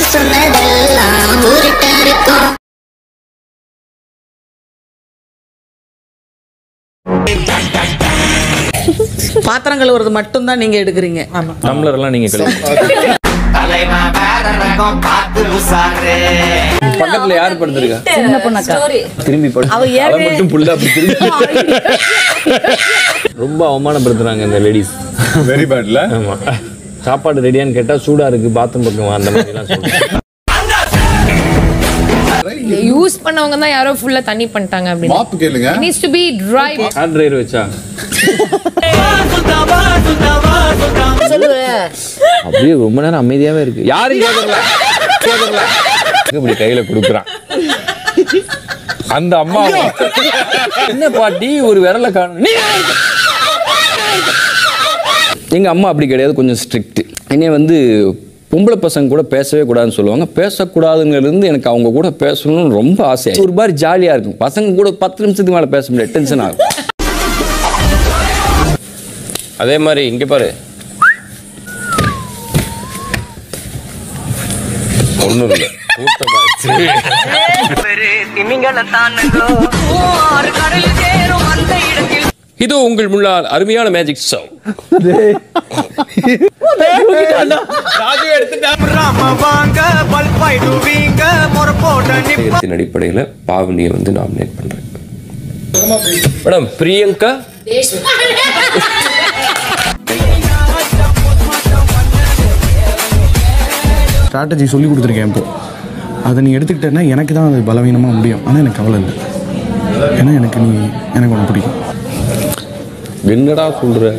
சொன்னதெல்லாம் உருட்ட இருக்கும் பாத்திரம் கழுவுறது மட்டும்தான் நீங்க எடுக்கிறீங்க டம்ளர் எல்லாம் நீங்க கழுவி பக்கத்துல யார் படுத்திருக்கா சின்ன பொண்ணக்கா திரும்பி படு அவ அவ ஏற்கனவே- மட்டும் புல்லா அப்படி திரும்பி ரொம்ப அவமானப்படுத்துறாங்க இந்த லேடிஸ் வெரி பேட்ல ஆமா சாப்பாடு ரெடியான்னு கேட்டா சூடா இருக்கு பாத்ரூம் பக்கம் வா, அந்த மாதிரி எல்லாம் சொல்றாங்க யூஸ் பண்ணவங்க தான் யாரோ ஃபுல்லா தண்ணி பண்ணிட்டாங்க அப்படின்னு மாப்பு கேளுங்க needs to be dry hair dryer வச்சா அப்படியே ரொம்ப நேரம் அமைதியாவே இருக்கு யாரும் கேட்கறல கேட்கறல இப்படி கையில கொடுக்குறான் அந்த அம்மா என்ன பாட்டி ஒரு விரல காணும் நீ எங்க அம்மா அப்படி கிடையாது கொஞ்சம் ஸ்ட்ரிக்ட் என்னைய வந்து பொம்பளை பசங்க கூட பேசவே கூடாதுன்னு சொல்லுவாங்க பேசக்கூடாதுங்கிறது எனக்கு அவங்க கூட பேசணும்னு ரொம்ப ஆசை ஒரு மாதிரி ஜாலியா இருக்கும் பசங்க கூட பத்து நிமிஷத்துக்கு மேல பேச முடியாது டென்ஷன் ஆகும் அதே மாதிரி இங்க பாரு ஒண்ணும் இல்லை கூட்டமாச்சு இது உங்கள் முன்னால் அருமையான மேஜிக் ஷோ இதன் அடிப்படையில் பாவனியை வந்து நாமினேட் பண்றேன் மேடம் பிரியங்கா ஸ்ட்ராட்டஜி சொல்லி கொடுத்துருக்கேன் இப்போ அதை நீ எடுத்துக்கிட்டேன்னா எனக்கு தான் அது பலவீனமாக முடியும் ஆனால் எனக்கு கவலை இல்லை ஏன்னா எனக்கு நீ எனக்கு ஒன்று பிடிக்கும் என்னடா சொல்ற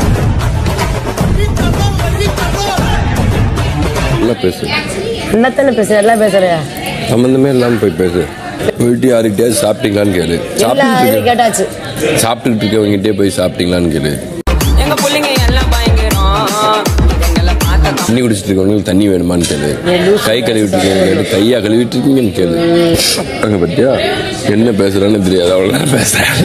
நல்லா பேசு என்னத்தானே பேச எல்லாம் பேசுறியா சம்மந்தமே இல்லாம போய் பேசு போயிட்டு யாருக்கிட்டயாவது சாப்பிட்டீங்களான்னு கேளு சாப்பிட்டுட்டு எல்லாம் இருக்க கேட்டாச்சு சாப்பிட்டுட்டு இருக்கவங்ககிட்டே போய் சாப்பிட்டீங்களான்னு கேளு தண்ணி குடிச்சிட்டு இருக்கவங்களுக்கு தண்ணி வேணுமான்னு கேளு கை கழுவிட்டு இருக்கவங்க கையா கழுவிட்டு இருக்கீங்கன்னு கேளு அங்க பத்தியா என்ன பேசுறான்னு தெரியாது அவ்வளவு நேரம் பேசுறேன்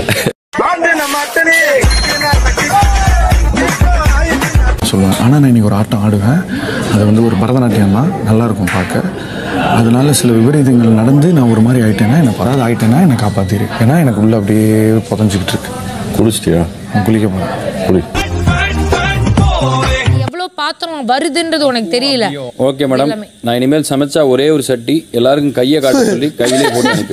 சொல்லுவேன் ஆனால் நான் இன்னைக்கு ஒரு ஆட்டம் ஆடுவேன் அது வந்து ஒரு பரதநாட்டியம் தான் நல்லாயிருக்கும் பார்க்க அதனால சில விபரீதங்கள் நடந்து நான் ஒரு மாதிரி ஆயிட்டேன்னா என்னை பராது ஆயிட்டேன்னா என்னை காப்பாத்திரு ஏன்னா எனக்கு உள்ள அப்படியே புதஞ்சிக்கிட்டு இருக்கு குடிச்சிட்டியா நான் குளிக்க போகிறேன் குடி எவ்வளவு பாத்திரம் வருதுன்றது உனக்கு தெரியல ஓகே மேடம் நான் இனிமேல் சமைச்சா ஒரே ஒரு சட்டி எல்லாருக்கும் கையை காட்ட சொல்லி கையிலே போட்டு அனுப்பி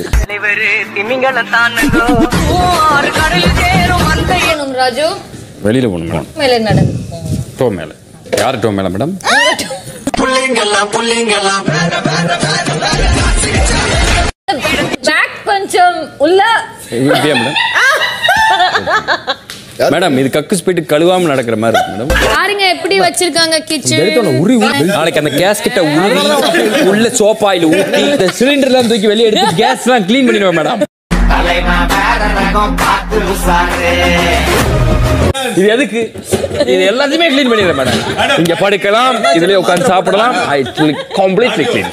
ராஜு வெளியில போகணும் மேலே நட டோ மேல யார் டோ மேல மேடம் பேக் பஞ்சம் உள்ள இப்படியா மேடம் மேடம் இது கக்குஸ் போயிட்டு கழுவாம நடக்கிற மாதிரி இருக்கு மேடம் பாருங்க எப்படி வச்சிருக்காங்க கிச்சன் எடுத்தோட உரி உரி. நாளைக்கு அந்த கேஸ் கிட்ட உரி உள்ள சோப்பாயில் ஊத்தி இந்த சிலிண்டர்லாம் தூக்கி வெளியே எடுத்து கேஸ்லாம் க்ளீன் பண்ணிடுவேன் மேடம் இது எதுக்கு இது எல்லாத்தையுமே க்ளீன் பண்ணிடுறேன் மேடம் இங்க படுக்கலாம் இதுலயே உட்கார்ந்து சாப்பிடலாம் ஐ கம்ப்ளீட்லி க்ளீன்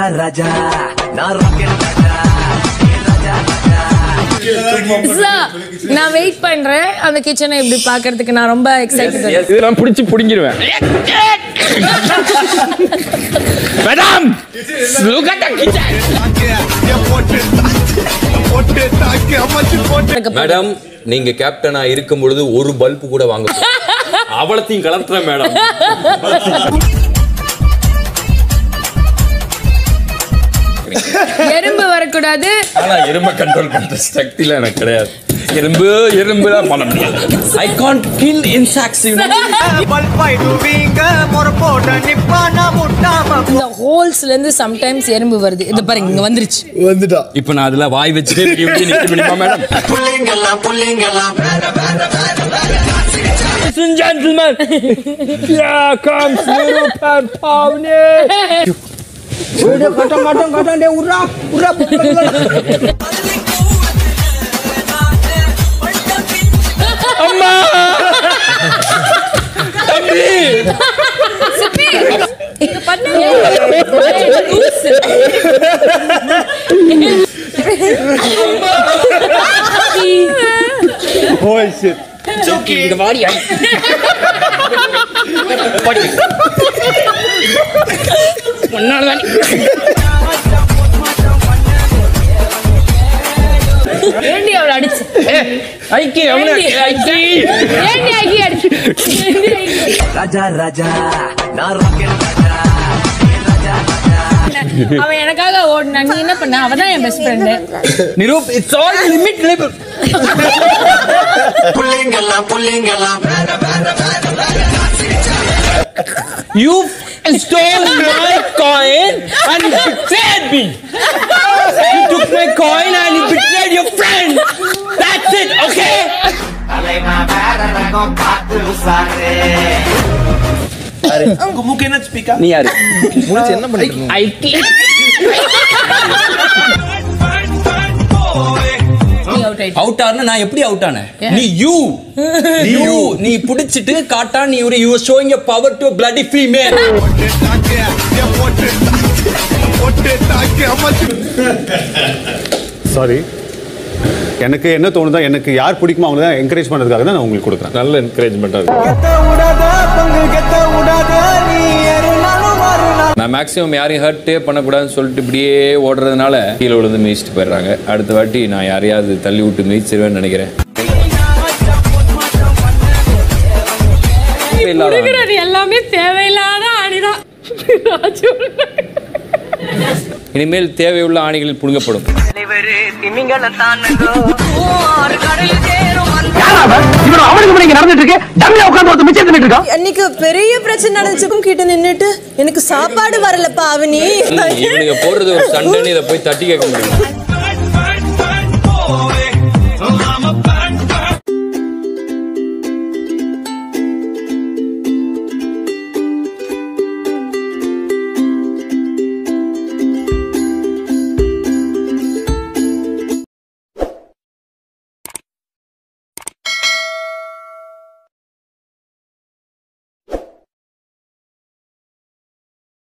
நான் வெயிட் பண்றேன் அந்த கிச்சனை இப்படி பாக்குறதுக்கு நான் ரொம்ப எக்ஸைட்டட் இதெல்லாம் பிடிச்சி புடிங்கிருவேன் madam look at the kitchen madam நீங்க கேப்டனா இருக்கும் பொழுது ஒரு பல்பு கூட வாங்க அவளத்தையும் கலத்துறேன் மேடம் எறும்பு வரக்கூடாது ஆனா எறும்ப கண்ட்ரோல் பண்ற சக்திலாம் எனக்கு கிடையாது எறும்பு எறும்பு தான் பண்ண முடியாது ஐ காண்ட் கில் இன்சாக்ட்ஸ் இந்த ஹோல்ஸ்ல இருந்து சம்டைம்ஸ் எறும்பு வருது இது பாருங்க இங்க வந்துருச்சு வந்துட்டா இப்போ நான் அதுல வாய் வச்சுட்டே இப்படி இப்படி நிக்க முடியுமா madam Ladies and gentlemen, here comes Nirupan Pavni. அம்மா தம்பி சிப்பி இங்க பண்ணுங்க லூசு. இந்த வாரியா உன்னாலதான் ஏண்டி அவளை அடிச்சு ஐக்கி அவனை ஐக்கி ஏண்டி ஐக்கி அடிச்சு ஏண்டி ஐக்கி? அவன் எனக்காக ஓடினா நீ என்ன பண்ண அவ தான் என் best friend Niroop it's all limit limit You stole my coin and betrayed me. You took my coin and you betrayed your friend. That's it, okay? நீ யாரு என்ன பண்ணிட்டு ஐடி நீ அவுட் ஆயிட்ட அவுட் ஆனா நான் எப்படி அவுட் ஆனேன் நீ யூ யூ நீ புடிச்சிட்டு காட்டா நீ ஒரு you showing a power to bloody female sorry எனக்கு என்ன தோணுதோ எனக்கு யார் பிடிக்குமோ அவங்க தான் என்கரேஜ் பண்ணுறதுக்காக தான் நான் உங்களுக்கு கொடுக்குறேன் நல்ல என்கரேஜ்மெண்ட்டாக இருக்கும் நான் மேக்ஸிமம் யாரையும் ஹர்ட்டே பண்ணக்கூடாதுன்னு சொல்லிட்டு இப்படியே ஓடுறதுனால கீழே விழுந்து மிதிச்சிட்டு போயிடுறாங்க அடுத்த வாட்டி நான் யாரையாவது தள்ளி விட்டு மிதிச்சிருவேன்னு நினைக்கிறேன் இல்லாத ஆணி. கொடுக்கறது எல்லாமே தேவையில்லாத ஆணிதான் ராஜு இனிமேல் தேவையுள்ள ஆணிகளில் புடுங்கப்படும் அன்னைக்கு பெரிய பிரச்சனை நடந்துச்சுக்கும் கிட்ட நின்னுட்டு எனக்கு சாப்பாடு வரலப்பா அவனி இவனுங்க போடுறது ஒரு சண்டைன்னு இதை போய் தட்டி கேட்க முடியும்